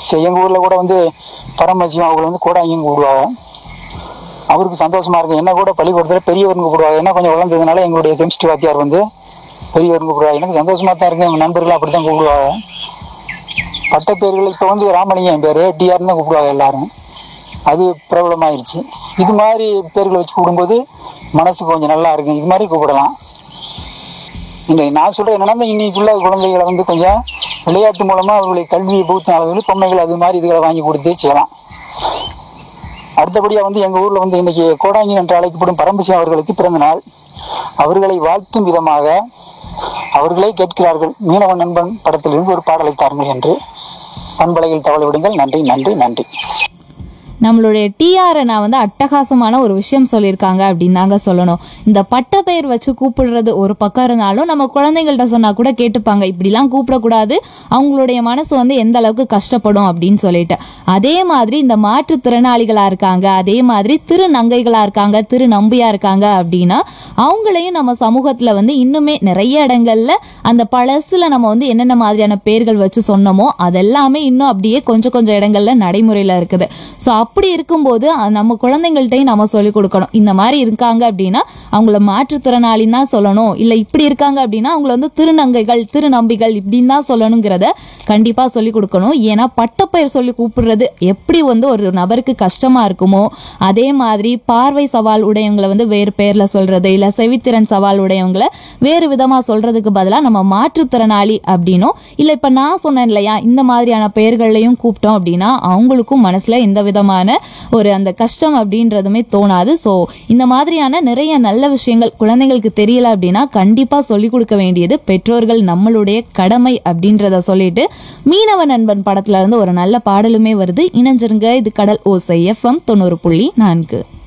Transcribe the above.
சரி எங்கள் ஊரில் கூட வந்து பரமசிவம் அவங்க வந்து கூடாங்கின்னு கூப்பிடுவாங்க அவருக்கு சந்தோஷமா இருக்கும் என்ன கூட பள்ளிக்கூடத்தில் பெரியவருங்க கூப்பிடுவாங்க என்ன கொஞ்சம் வளர்ந்ததுனால எங்களுடைய கெமிஸ்ட்ரி வாத்தியார் வந்து பெரியவருங்க கூப்பிடுவாங்க எனக்கு சந்தோஷமா தான் இருக்கு எங்கள் நண்பர்கள் அப்படி தான் கூப்பிடுவாங்க பட்ட பேர்கள் இப்போ வந்து ராமலிங்கம் என் பேர் டிஆர்னு தான் கூப்பிடுவாங்க எல்லாரும் அது பிரபலமாயிருச்சு இது மாதிரி பேர்களை வச்சு கூப்பிடும்போது மனசுக்கு கொஞ்சம் நல்லா இருக்கும் இது மாதிரி கூப்பிடலாம் இந்த நான் சொல்றேன் என்னன்னா இன்னைக்குள்ள குழந்தைகளை வந்து கொஞ்சம் விளையாட்டு மூலமா அவர்களுடைய கல்வியை புகுத்தின அளவில் பொம்மைகள் அது மாதிரி இதுகளை வாங்கி கொடுத்து செய்யலாம் அடுத்தபடியா வந்து எங்க ஊர்ல வந்து இன்னைக்கு கோடாங்கி என்று அழைக்கப்படும் பரமசிவம் அவர்களுக்கு பிறந்த நாள் அவர்களை வாழ்த்தும் விதமாக அவர்களே கேட்கிறார்கள் மீனவ நண்பன் படத்திலிருந்து ஒரு பாடலை தாருங்கள் என்று பண்பலையில் தவளை விடுங்கள் நன்றி நன்றி நன்றி நம்மளுடைய டிஆரை நான் வந்து அட்டகாசமான ஒரு விஷயம் சொல்லியிருக்காங்க அப்படின்னு தாங்க சொல்லணும் இந்த பட்ட பெயர் வச்சு கூப்பிடுறது ஒரு பக்கம் இருந்தாலும் நம்ம குழந்தைங்கள்ட்ட சொன்னா கூட கேட்டுப்பாங்க இப்படிலாம் கூப்பிடக்கூடாது அவங்களுடைய மனசு வந்து எந்த அளவுக்கு கஷ்டப்படும் அப்படின்னு சொல்லிட்டு அதே மாதிரி இந்த மாற்றுத்திறனாளிகளா இருக்காங்க அதே மாதிரி திருநங்கைகளா இருக்காங்க திரு நம்பியா இருக்காங்க அப்படின்னா அவங்களையும் நம்ம சமூகத்துல வந்து இன்னுமே நிறைய இடங்கள்ல அந்த பழசுல நம்ம வந்து என்னென்ன மாதிரியான பேர்கள் வச்சு சொன்னோமோ அதெல்லாமே இன்னும் அப்படியே கொஞ்சம் கொஞ்சம் இடங்கள்ல நடைமுறையில இருக்குது ஸோ அப்படி இருக்கும்போது அஹ், நம்ம குழந்தைங்கள்ட்டையும் நம்ம சொல்லிக் கொடுக்கணும் இந்த மாதிரி இருக்காங்க அப்படின்னா அவங்கள மாற்றுத்திறனாளின்னு தான் சொல்லணும் இல்லை இப்படி இருக்காங்க அப்படின்னா அவங்கள வந்து திருநங்கைகள் திருநம்பிகள் இப்படின்னு தான் சொல்லணுங்கிறத கண்டிப்பாக சொல்லிக் கொடுக்கணும் ஏன்னா பட்டப்பெயர் சொல்லி கூப்பிடுறது எப்படி வந்து ஒரு நபருக்கு கஷ்டமா இருக்குமோ அதே மாதிரி பார்வை சவால் உடையவங்களை வந்து வேறு பேர்ல சொல்றது இல்லை செவித்திறன் சவால் உடையவங்களை வேறு விதமாக சொல்றதுக்கு பதிலாக நம்ம மாற்றுத்திறனாளி அப்படின்னும் இல்லை இப்போ நான் சொன்னேன் இல்லையா இந்த மாதிரியான பெயர்கள்லையும் கூப்பிட்டோம் அப்படின்னா அவங்களுக்கும் மனசுல எந்த விதமான ஒரு அந்த கஷ்டம் அப்படின்றதுமே தோணாது ஸோ இந்த மாதிரியான நிறைய நல்ல விஷயங்கள் குழந்தைங்களுக்கு தெரியல அப்படின்னா கண்டிப்பாக சொல்லிக் கொடுக்க வேண்டியது பெற்றோர்கள் நம்மளுடைய கடமை அப்படின்றத சொல்லிட்டு மீனவ நண்பன் படத்துல இருந்து ஒரு நல்ல பாடலுமே வருது இணைஞ்சிருங்க இது கடல் ஓசை எஃப்எம் தொண்ணூறு புள்ளி நான்கு